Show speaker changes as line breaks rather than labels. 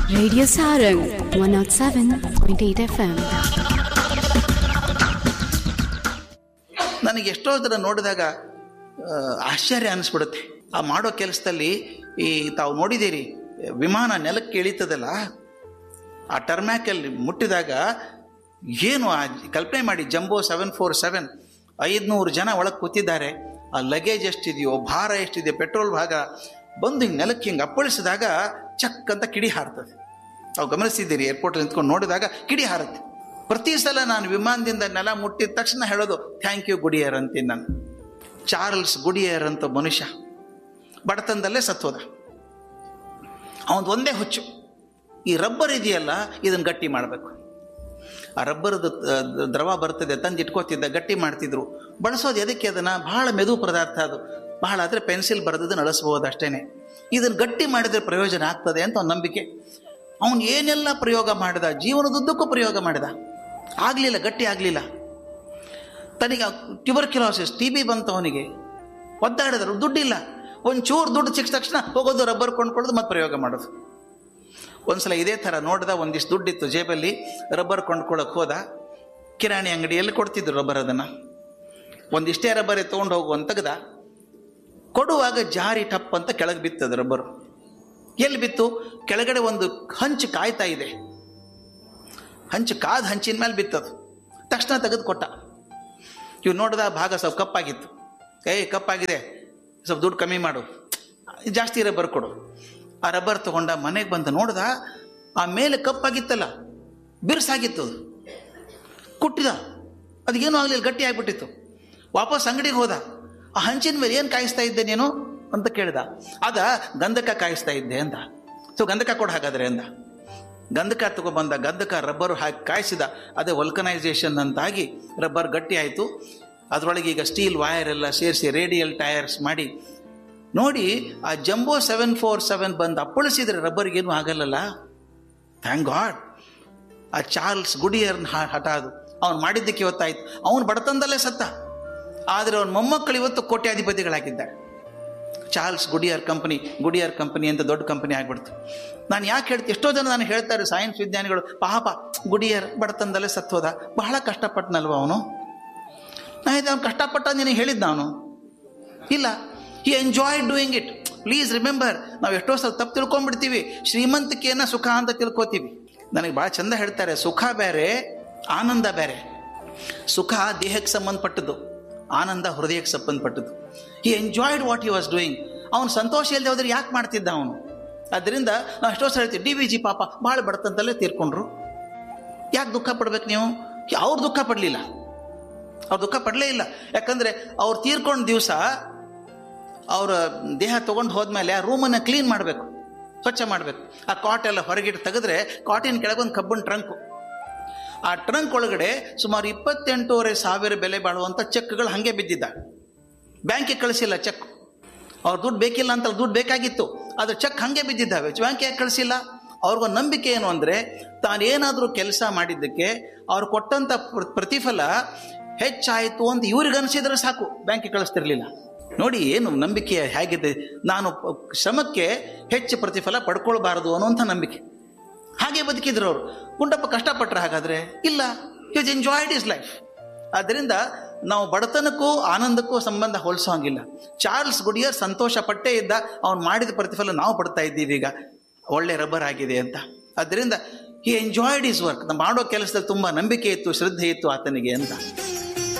Radio Sarang 107.8 FM.
ನನಗೆ ಎಷ್ಟೋ ಜನ ನೋಡಿದಾಗ ಆ, ಆಶ್ಚರ್ಯ ಅನಿಸ್ಬಿಡುತ್ತೆ ಆ ಮಾಡೋ ಕೆಲಸದಲ್ಲಿ ಈ ತಾವು ನೋಡಿದ್ದೀರಿ ವಿಮಾನ ನೆಲಕ್ಕೆ ಇಳಿತದಲ್ಲ ಆ ಟರ್ಮ್ಯಾಕಲ್ಲಿ ಮುಟ್ಟಿದಾಗ ಏನು ಆ ಕಲ್ಪನೆ ಮಾಡಿ ಜಂಬೋ ಸೆವೆನ್ ಫೋರ್ ಸೆವೆನ್ ಐದುನೂರು ಜನ ಒಳಗೆ ಕೂತಿದ್ದಾರೆ ಆ ಲಗೇಜ್ ಎಷ್ಟಿದೆಯೋ ಭಾರ ಎಷ್ಟಿದೆಯೋ ಪೆಟ್ರೋಲ್ ಭಾಗ ಬಂದು ಹಿಂಗೆ ನೆಲಕ್ಕೆ ಹಿಂಗೆ ಅಪ್ಪಳಿಸಿದಾಗ ಚಕ್ ಅಂತ ಕಿಡಿ ಹಾರ್ತದೆ ತಾವು ಗಮನಿಸಿದ್ದೀರಿ ಏರ್ಪೋರ್ಟ್ ನಿಂತ್ಕೊಂಡು ನೋಡಿದಾಗ ಕಿಡಿ ಹಾರುತ್ತೆ ಪ್ರತಿ ಸಲ ನಾನು ವಿಮಾನದಿಂದ ನೆಲ ಮುಟ್ಟಿದ ತಕ್ಷಣ ಹೇಳೋದು ಥ್ಯಾಂಕ್ ಯು ಗುಡಿಯರ್ ಅಂತೀನಿ ನಾನು ಚಾರ್ಲ್ಸ್ ಗುಡಿಯರ್ ಅಂತ ಮನುಷ್ಯ ಬಡತನದಲ್ಲೇ ಸತ್ತೋದ ಅವನದು ಒಂದೇ ಹುಚ್ಚು ಈ ರಬ್ಬರ್ ಇದೆಯಲ್ಲ ಇದನ್ನು ಗಟ್ಟಿ ಮಾಡಬೇಕು ಆ ರಬ್ಬರ್ದು ತ- ದ್ರವ ಬರ್ತದೆ ತಂದು ಇಟ್ಕೋತಿದ್ದ ಗಟ್ಟಿ ಮಾಡ್ತಿದ್ರು ಬಳಸೋದು ಎದಕ್ಕೆ ಅದನ್ನು ಬಹಳ ಮೆದು ಪದಾರ್ಥ ಅದು ಬಹಳ ಆದರೆ ಪೆನ್ಸಿಲ್ ಬರೆದದನ್ನು ಅಳಿಸ್ಬೋದು ಅಷ್ಟೇನೆ ಇದನ್ನು ಗಟ್ಟಿ ಮಾಡಿದರೆ ಪ್ರಯೋಜನ ಆಗ್ತದೆ ಅಂತ ಒಂದು ನಂಬಿಕೆ ಅವನು ಏನೆಲ್ಲ ಪ್ರಯೋಗ ಮಾಡಿದ ಜೀವನದುದ್ದಕ್ಕೂ ಪ್ರಯೋಗ ಮಾಡಿದ ಆಗಲಿಲ್ಲ ಗಟ್ಟಿ ಆಗಲಿಲ್ಲ ತನಗೆ ಟ್ಯೂಬರ್ಕ್ಯುಲೋಸಿಸ್ ಟಿ ಬಿ ಬಂತು ಅವನಿಗೆ ಒದ್ದಾಡಿದ್ರು ದುಡ್ಡಿಲ್ಲ ಒಂಚೂರು ದುಡ್ಡು ಸಿಕ್ಕ ತಕ್ಷಣ ಹೋಗೋದು ರಬ್ಬರ್ ಕೊಂಡ್ಕೊಳ್ಳೋದು ಮತ್ತೆ ಪ್ರಯೋಗ ಮಾಡೋದು ಒಂದ್ಸಲ ಇದೇ ಥರ ನೋಡ್ದ ಒಂದಿಷ್ಟು ದುಡ್ಡಿತ್ತು ಜೇಬಲ್ಲಿ ರಬ್ಬರ್ ಕೊಂಡ್ಕೊಳ್ಳೋಕೆ ಹೋದ ಕಿರಾಣಿ ಅಂಗಡಿಯಲ್ಲಿ ಕೊಡ್ತಿದ್ರು ರಬ್ಬರ್ ಅದನ್ನು ಒಂದಿಷ್ಟೇ ರಬ್ಬರೇ ತೊಗೊಂಡು ಹೋಗು ಅಂತ ತೆಗ್ದ ಕೊಡುವಾಗ ಜಾರಿ ಟಪ್ ಅಂತ ಕೆಳಗೆ ಬಿತ್ತದು ರಬ್ಬರು ಎಲ್ಲಿ ಬಿತ್ತು ಕೆಳಗಡೆ ಒಂದು ಹಂಚು ಕಾಯ್ತಾ ಇದೆ ಹಂಚು ಕಾದ ಹಂಚಿನ ಮೇಲೆ ಬಿತ್ತದು ತಕ್ಷಣ ತೆಗೆದು ಕೊಟ್ಟ ಇವ್ ನೋಡಿದ ಭಾಗ ಸ್ವಲ್ಪ ಕಪ್ಪಾಗಿತ್ತು ಏಯ್ ಕಪ್ಪಾಗಿದೆ ಸ್ವಲ್ಪ ದುಡ್ಡು ಕಮ್ಮಿ ಮಾಡು ಜಾಸ್ತಿ ರಬ್ಬರ್ ಕೊಡು ಆ ರಬ್ಬರ್ ತಗೊಂಡ ಮನೆಗೆ ಬಂದು ನೋಡ್ದ ಆ ಮೇಲೆ ಕಪ್ಪಾಗಿತ್ತಲ್ಲ ಬಿರ್ಸಾಗಿತ್ತು ಅದು ಕುಟ್ಟಿದ ಅದಕ್ಕೇನು ಆಗಲಿಲ್ಲ ಗಟ್ಟಿ ಆಗಿಬಿಟ್ಟಿತ್ತು ವಾಪಸ್ ಅಂಗಡಿಗೆ ಹೋದ ಆ ಹಂಚಿನ ಮೇಲೆ ಏನು ಕಾಯಿಸ್ತಾ ಇದ್ದೆ ನೀನು ಅಂತ ಕೇಳ್ದ ಅದ ಗಂಧಕ ಕಾಯಿಸ್ತಾ ಇದ್ದೆ ಅಂತ ಸೊ ಗಂಧಕ ಕೊಡು ಹಾಗಾದ್ರೆ ಅಂದ ಗಂಧಕ ತಗೊಬಂದ ಗಂಧಕ ರಬ್ಬರ್ ಹಾಕಿ ಕಾಯಿಸಿದ ಅದೇ ವಲ್ಕನೈಸೇಷನ್ ಅಂತಾಗಿ ರಬ್ಬರ್ ಗಟ್ಟಿ ಆಯಿತು ಅದರೊಳಗೆ ಈಗ ಸ್ಟೀಲ್ ವೈರ್ ಎಲ್ಲ ಸೇರಿಸಿ ರೇಡಿಯಲ್ ಟೈರ್ಸ್ ಮಾಡಿ ನೋಡಿ ಆ ಜಂಬೋ ಸೆವೆನ್ ಫೋರ್ ಸೆವೆನ್ ಬಂದು ಅಪ್ಪಳಿಸಿದ್ರೆ ರಬ್ಬರ್ಗೇನು ಆಗಲ್ಲಲ್ಲ ಥ್ಯಾಂಕ್ ಗಾಡ್ ಆ ಚಾರ್ಲ್ಸ್ ಗುಡಿಯರ್ನ ಹ- ಹಠ ಅದು ಅವನು ಮಾಡಿದ್ದಕ್ಕೆ ಇವತ್ತಾಯ್ತು ಅವನು ಬಡತನದಲ್ಲೇ ಸತ್ತ ಆದರೆ ಅವನ ಮೊಮ್ಮಕ್ಕಳು ಇವತ್ತು ಕೋಟ್ಯಾಧಿಪತಿಗಳಾಗಿದ್ದಾರೆ Charles Goodyear company Goodyear company ಅಂತ ದೊಡ್ಡ ಕಂಪನಿ ಆಗ್ಬಿಡ್ತು ನಾನು ಯಾಕೆ ಹೇಳ್ತೀನಿ ಎಷ್ಟೋ ಜನ ನಾನು ಹೇಳ್ತಾರೆ ಸೈನ್ಸ್ ವಿಜ್ಞಾನಿಗಳು ಪಾಪ ಗುಡಿಯರ್ ಬಡತನದಲ್ಲೇ ಸತ್ತೋದ ಬಹಳ ಕಷ್ಟಪಟ್ಟನಲ್ವ ಅವನು ನಾ ಇದು ಅವ್ನು ಕಷ್ಟಪಟ್ಟ ನಿನಗೆ ಹೇಳಿದ್ದ ಅವನು ಇಲ್ಲ ಈ enjoy doing it please remember ನಾವು ಎಷ್ಟೋ ಸಲ ತಪ್ಪು ತಿಳ್ಕೊಂಡ್ಬಿಡ್ತೀವಿ ಶ್ರೀಮಂತಿಕೆಯನ್ನು ಸುಖ ಅಂತ ತಿಳ್ಕೊತೀವಿ ನನಗೆ ಭಾಳ ಚಂದ ಹೇಳ್ತಾರೆ ಸುಖ ಬೇರೆ ಆನಂದ ಬೇರೆ ಸುಖ ದೇಹಕ್ಕೆ ಸಂಬಂಧಪಟ್ಟದ್ದು ಆನಂದ ಹೃದಯಕ್ಕೆ ಸಂಬಂಧಪಟ್ಟದ್ದು ಈ enjoyed what he was doing ಅವನು ಸಂತೋಷ ಇಲ್ಲದೆ ಹೋದ್ರೆ ಯಾಕೆ ಮಾಡ್ತಿದ್ದ ಅವನು ಅದರಿಂದ ನಾವು ಎಷ್ಟೋ ಸಲ ಹೇಳ್ತೀವಿ ಡಿ ವಿ ಜಿ ಪಾಪ ಭಾಳ ಬಡತನದಲ್ಲೇ ತೀರ್ಕೊಂಡ್ರು ಯಾಕೆ ದುಃಖ ಪಡ್ಬೇಕು ನೀವು ಅವ್ರು ದುಃಖ ಪಡಲಿಲ್ಲ ಅವ್ರು ದುಃಖ ಪಡಲೇ ಇಲ್ಲ ಯಾಕಂದರೆ ಅವ್ರು ತೀರ್ಕೊಂಡ ದಿವಸ ಅವರ ದೇಹ ತೊಗೊಂಡು ಹೋದ್ಮೇಲೆ ಆ ರೂಮನ್ನು ಕ್ಲೀನ್ ಮಾಡಬೇಕು ಸ್ವಚ್ಛ ಮಾಡಬೇಕು ಆ ಕಾಟ್ ಎಲ್ಲ ಹೊರಗಿಟ್ಟು ತೆಗೆದ್ರೆ ಕಾಟಿನ ಕೆಳಗೆ ಒಂದು ಕಬ್ಬಿಣ ಟ್ರಂಕು ಆ ಟ್ರಂಕ್ ಒಳಗಡೆ ಸುಮಾರು ಇಪ್ಪತ್ತೆಂಟೂವರೆ ಸಾವಿರ ಬೆಲೆ ಬಾಳುವಂಥ ಚೆಕ್ಗಳು ಹಾಗೆ ಬಿದ್ದಿದ್ದ ಬ್ಯಾಂಕಿಗೆ ಕಳಿಸಿಲ್ಲ ಚೆಕ್ ಅವ್ರ ದುಡ್ಡು ಬೇಕಿಲ್ಲ ಅಂತ ದುಡ್ಡು ಬೇಕಾಗಿತ್ತು ಆದರೆ ಚೆಕ್ ಹಾಗೆ ಬಿದ್ದಿದ್ದಾವೆ ಬ್ಯಾಂಕ್ ಯಾಕೆ ಕಳಿಸಿಲ್ಲ ಅವ್ರಿಗೊಂದು ನಂಬಿಕೆ ಏನು ಅಂದರೆ ತಾನೇನಾದರೂ ಕೆಲಸ ಮಾಡಿದ್ದಕ್ಕೆ ಅವ್ರು ಕೊಟ್ಟಂಥ ಪ್ರ- ಪ್ರತಿಫಲ ಹೆಚ್ಚಾಯಿತು ಅಂತ ಇವ್ರಿಗೆ ಅನಿಸಿದ್ರೆ ಸಾಕು ಬ್ಯಾಂಕಿಗೆ ಕಳಿಸ್ತಿರ್ಲಿಲ್ಲ ನೋಡಿ ಏನು ನಂಬಿಕೆ ಹೇಗಿದೆ ನಾನು ಪ- ಶ್ರಮಕ್ಕೆ ಹೆಚ್ಚು ಪ್ರತಿಫಲ ಪಡ್ಕೊಳ್ಬಾರದು ಅನ್ನುವಂಥ ನಂಬಿಕೆ ಹಾಗೆ ಬದುಕಿದ್ರು ಅವರು ಗುಂಡಪ್ಪ ಕಷ್ಟಪಟ್ರೆ ಹಾಗಾದ್ರೆ ಇಲ್ಲ ಇಸ್ ಎಂಜಾಯ್ಡ್ ಇಸ್ ಲೈಫ್ ಆದ್ದರಿಂದ ನಾವು ಬಡತನಕ್ಕೂ ಆನಂದಕ್ಕೂ ಸಂಬಂಧ ಹೋಲಿಸೋಂಗಿಲ್ಲ ಚಾರ್ಲ್ಸ್ ಗುಡಿಯರ್ ಸಂತೋಷ ಪಟ್ಟೇ ಇದ್ದ ಅವ್ನು ಮಾಡಿದ ಪ್ರತಿಫಲ ನಾವು ಪಡ್ತಾ ಇದ್ದೀವಿ ಈಗ ಒಳ್ಳೆ ರಬ್ಬರ್ ಆಗಿದೆ ಅಂತ ಆದ್ದರಿಂದ ಈ ಎಂಜಾಯ್ಡ್ ಇಸ್ ವರ್ಕ್ ನಾವು ಮಾಡೋ ಕೆಲಸದಲ್ಲಿ ತುಂಬ ನಂಬಿಕೆ ಇತ್ತು ಶ್ರದ್ಧೆ ಇತ್ತು ಆತನಿಗೆ ಅಂತ